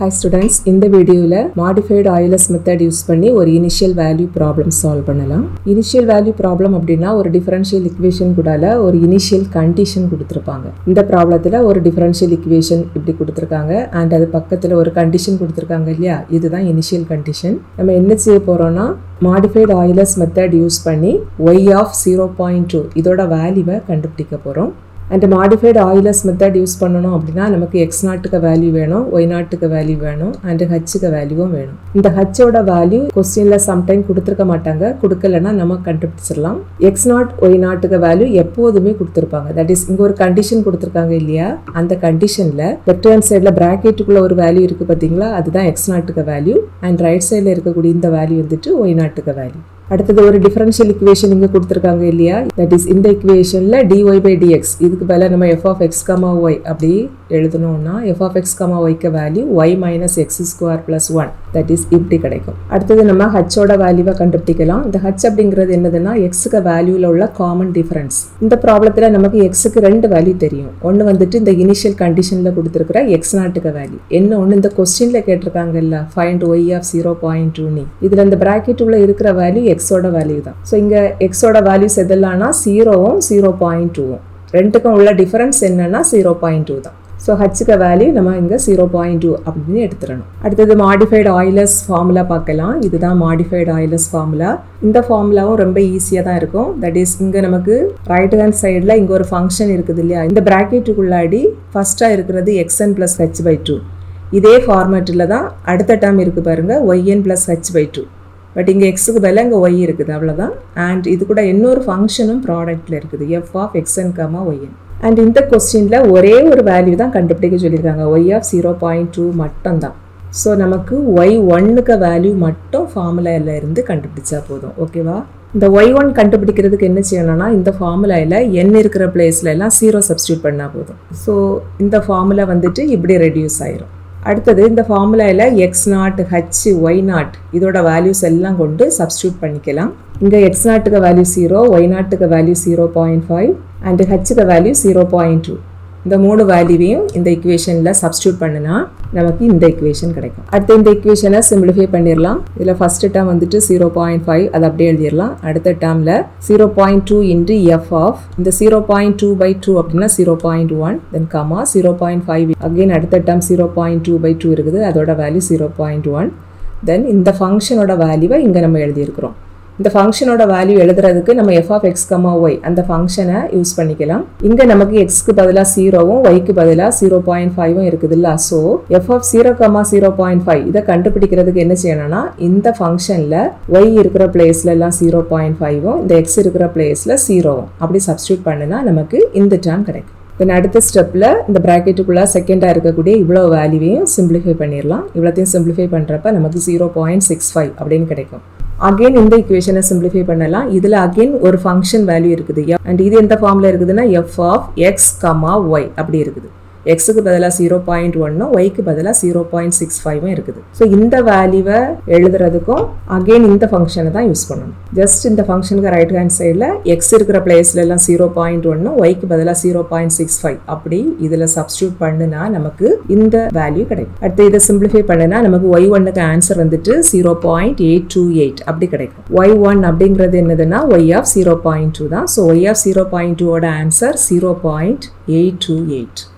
hi students இந்த வீடியோவில் modified Euler's method use பண்ணி ஒரு இனிஷியல் வேல்யூ ப்ராப்ளம் சால்வ் பண்ணலாம் இனிஷியல் வேல்யூ ப்ராப்ளம் அப்படின்னா ஒரு டிஃபரன்ஷியல் இக்குவேஷன் கூடால ஒரு இனிஷியல் கண்டிஷன் கொடுத்துருப்பாங்க இந்த ப்ராப்ளத்தில் ஒரு டிஃபரன்ஷியல் இக்குவேஷன் இப்படி கொடுத்துருக்காங்க அண்ட் அது பக்கத்தில் ஒரு கண்டிஷன் கொடுத்துருக்காங்க இல்லையா இதுதான் இனிஷியல் கண்டிஷன் நம்ம என்ன செய்ய போகிறோம்னா மாடிஃபைடு ஆயிலஸ் மெத்தட் யூஸ் பண்ணி y of zero point two இதோட வேல்யூவை கண்டுபிடிக்க போகிறோம் and modified Euler's method use பண்ணணும் அப்படின்னா நமக்கு எக்ஸ் நாட்டுக்கு வேல்யூ வேணும் ஒய் நாட்டுக்கு வேல்யூ வேணும் அண்ட் ஹச்சுக்கு வேல்யூவும் வேணும் இந்த ஹச்சோட வேல்யூ கொஸ்டின்ல சம்டைம் கொடுத்துருக்க மாட்டாங்க கொடுக்கலன்னா நம்ம கண்டுபிடிச்சிடலாம் எக்ஸ் நாட் ஒய் நாட்டுக்கு வேல்யூ எப்போதுமே கொடுத்துருப்பாங்க தட் இஸ் இங்கே ஒரு கண்டிஷன் கொடுத்துருக்காங்க இல்லையா அந்த கண்டிஷனில் லெஃப்ட் ஹேண்ட் சைடில் ப்ராக்கெட்டுக்குள்ள ஒரு வேல்யூ இருக்குது பார்த்தீங்களா அதுதான் எக்ஸ் நாட்டுக்கு வேல்யூ அண்ட் ரைட் சைடில் இருக்கக்கூடிய இந்த வேல்யூ வந்துட்டு ஒய் நாட்டுக்கு வேல்யூ அடுத்தது ஒரு டிஃபரன்ஷியல் இக்குவேஷன் இங்கே கொடுத்துருக்காங்க இல்லையா தட் இஸ் இந்த இக்குவேஷனில் டிஒய் பை டிஎக்ஸ் இதுக்கு பதிலாக நம்ம f of x comma y அப்படி எழுதணும்னா எஃப் ஆஃப் எக்ஸ் கமா ஒய்க்கு value y minus x square plus one that is இப்படி கிடைக்கும் அடுத்தது நம்ம ஹச்சோட வேல்யூவை கண்டுபிடிக்கலாம் இந்த ஹச் அப்படிங்கிறது என்னதுன்னா எக்ஸுக்கு வேல்யூவில் உள்ள காமன் டிஃபரன்ஸ் இந்த ப்ராப்ளத்தில் நமக்கு எக்ஸுக்கு ரெண்டு வேல்யூ தெரியும் ஒன்று வந்துட்டு இந்த இனிஷியல் கண்டிஷனில் கொடுத்துருக்கிற எக்ஸ் நாட்டுக்கு வேல்யூ என்ன ஒன்று இந்த கொஸ்டினில் கேட்டிருக்காங்கல்ல find y of zero point two நீ இதில் இந்த ப்ராக்கெட் உள்ள இருக்கிற வேல்யூ எக்ஸோட வேல்யூ தான் ஸோ இங்கே எக்ஸோட வேல்யூஸ் எதெல்லாம்னா ஜீரோவும் ஜீரோ பாயிண்ட் டூவும் ரெண்டுக்கும் உள்ள டிஃபரன்ஸ் என்னன்னா ஜீரோ பாயிண்ட் டூ தான் ஸோ ஹச்சுக்க வேல்யூ நம்ம இங்கே ஜீரோ பாயிண்ட் டூ அப்படின்னு எடுத்துடணும் அடுத்தது மாடிஃபைடு ஆயிலஸ் ஃபார்முலா பார்க்கலாம் இதுதான் மாடிஃபைடு ஆயிலஸ் ஃபார்முலா இந்த ஃபார்முலாவும் ரொம்ப ஈஸியாக தான் இருக்கும் தட் இஸ் இங்கே நமக்கு ரைட் ஹேண்ட் சைடில் இங்கே ஒரு ஃபங்க்ஷன் இருக்குது இல்லையா இந்த ப்ராக்கெட்டுக்குள்ளாடி ஃபஸ்ட்டாக இருக்கிறது x n plus h by two இதே ஃபார்மேட்டில் தான் அடுத்த டேர்ம் இருக்குது பாருங்கள் y n plus h by two but இங்கே எக்ஸுக்கு பதிலாக இங்கே ஒய் இருக்குது அவ்வளோதான் அண்ட் இது கூட இன்னொரு ஃபங்க்ஷனும் ப்ராடக்ட்டில் இருக்குது f of x n comma y n and இந்த கொஸ்டினில் ஒரே ஒரு வேல்யூ தான் கண்டுபிடிக்க சொல்லியிருக்காங்க y of zero point two மட்டும் தான் ஸோ நமக்கு ஒய் ஒன்னுக்கு வேல்யூ மட்டும் ஃபார்முலாவில் இருந்து கண்டுபிடிச்சா போதும் ஓகேவா இந்த ஒய் ஒன் கண்டுபிடிக்கிறதுக்கு என்ன செய்யணும்னா இந்த ஃபார்முலாவில் என் இருக்கிற பிளேஸ்ல எல்லாம் ஜீரோ சப்ஸ்டியூட் பண்ணால் போதும் ஸோ இந்த ஃபார்முலா வந்துட்டு இப்படி ரெடியூஸ் ஆயிரும் அடுத்தது இந்த ஃபார்முலாவில் x naught h y naught இதோட வேல்யூஸ் எல்லாம் கொண்டு சப்ஸ்டியூட் பண்ணிக்கலாம் இங்கே எக்ஸ் நாட்டுக்கு வேல்யூ ஜீரோ ஒய் நாட்டுக்கு value zero point five and ஹச்சுக்கு வேல்யூ ஜீரோ பாயிண்ட் டூ இந்த மூணு வேல்யூவையும் இந்த இக்குவேஷனில் சப்ஸ்டியூட் பண்ணினா நமக்கு இந்த இக்குவேஷன் கிடைக்கும் அடுத்து இந்த இக்குவேஷனை சிம்பிளிஃபை பண்ணிடலாம் இதில் ஃபஸ்ட்டு டேர்ம் வந்துட்டு ஜீரோ பாயிண்ட் ஃபைவ் அதை அப்படியே எழுதிடலாம் அடுத்த டேர்மில் zero point two into f of இந்த zero point two by two அப்படின்னா zero point one then comma zero point five again அடுத்த term zero point two by two இருக்குது அதோட value zero point one then இந்த ஃபங்க்ஷனோட வேல்யூவை இங்கே நம்ம எழுதியிருக்கிறோம் இந்த ஃபங்க்ஷனோட வேல்யூ எழுதுறதுக்கு நம்ம f of x comma y அந்த ஃபங்க்ஷனை யூஸ் பண்ணிக்கலாம் இங்கே நமக்கு எக்ஸ்க்கு பதிலாக ஜீரோவும் ஒய்க்கு பதிலாக ஜீரோ பாயிண்ட் ஃபைவும் இருக்குதுல்ல so f of zero comma zero point five இதை கண்டுபிடிக்கிறதுக்கு என்ன செய்யணும்னா இந்த ஃபங்க்ஷனில் ஒய் இருக்கிற பிளேஸ்ல எல்லாம் ஜீரோ பாயிண்ட் ஃபைவும் இந்த எக்ஸ் இருக்கிற பிளேஸில் ஜீரோவும் அப்படி சப்ஸ்டியூட் பண்ணுனா நமக்கு இந்த டேர்ம் கிடைக்கும் தென் அடுத்த ஸ்டெப்பில் இந்த ப்ராக்கெட்டுக்குள்ளே செகண்டாக இருக்கக்கூடிய இவ்வளோ வேல்யூவையும் சிம்பிளிஃபை பண்ணிடலாம் இவ்வளோத்தையும் சிம்பிளிஃபை பண்ணுறப்ப நமக்கு ஜீரோ பாயிண்ட் சிக்ஸ் ஃபைவ் அப்படின்னு கிடைக்கும் அகெயின் இந்த இக்குவேஷனை சிம்பிளிஃபை பண்ணலாம் இதில் அகெயின் ஒரு ஃபங்க்ஷன் வேல்யூ இருக்குது அண்ட் இது எந்த ஃபார்மில் இருக்குதுன்னா f of x comma y அப்படி இருக்குது எக்ஸுக்கு பதிலாக ஜீரோ பாயிண்ட் ஒன்னும் ஒய்க்கு பதிலாக ஜீரோ பாயிண்ட் சிக்ஸ் ஃபைவும் இருக்குது ஸோ இந்த வேல்யூவை எழுதுறதுக்கும் அகெயின் இந்த ஃபங்க்ஷனை தான் யூஸ் பண்ணணும் ஜஸ்ட் இந்த ஃபங்க்ஷனுக்கு ரைட் ஹேண்ட் சைடில் எக்ஸ் இருக்கிற பிளேஸ்ல எல்லாம் ஜீரோ பாயிண்ட் ஒன்னும் ஒய்க்கு பதிலாக ஜீரோ பாயிண்ட் சிக்ஸ் ஃபைவ் அப்படி இதில் சப்ஸ்டியூட் பண்ணுனா நமக்கு இந்த வேல்யூ கிடைக்கும் அடுத்து இதை சிம்பிளிஃபை பண்ணுனா நமக்கு ஒய் ஒன்னுக்கு ஆன்சர் வந்துட்டு zero point eight two eight அப்படி கிடைக்கும் ஒய் ஒன் அப்படிங்கிறது என்னதுன்னா y of zero point two தான் so y of zero point டூவோட answer zero point eight two eight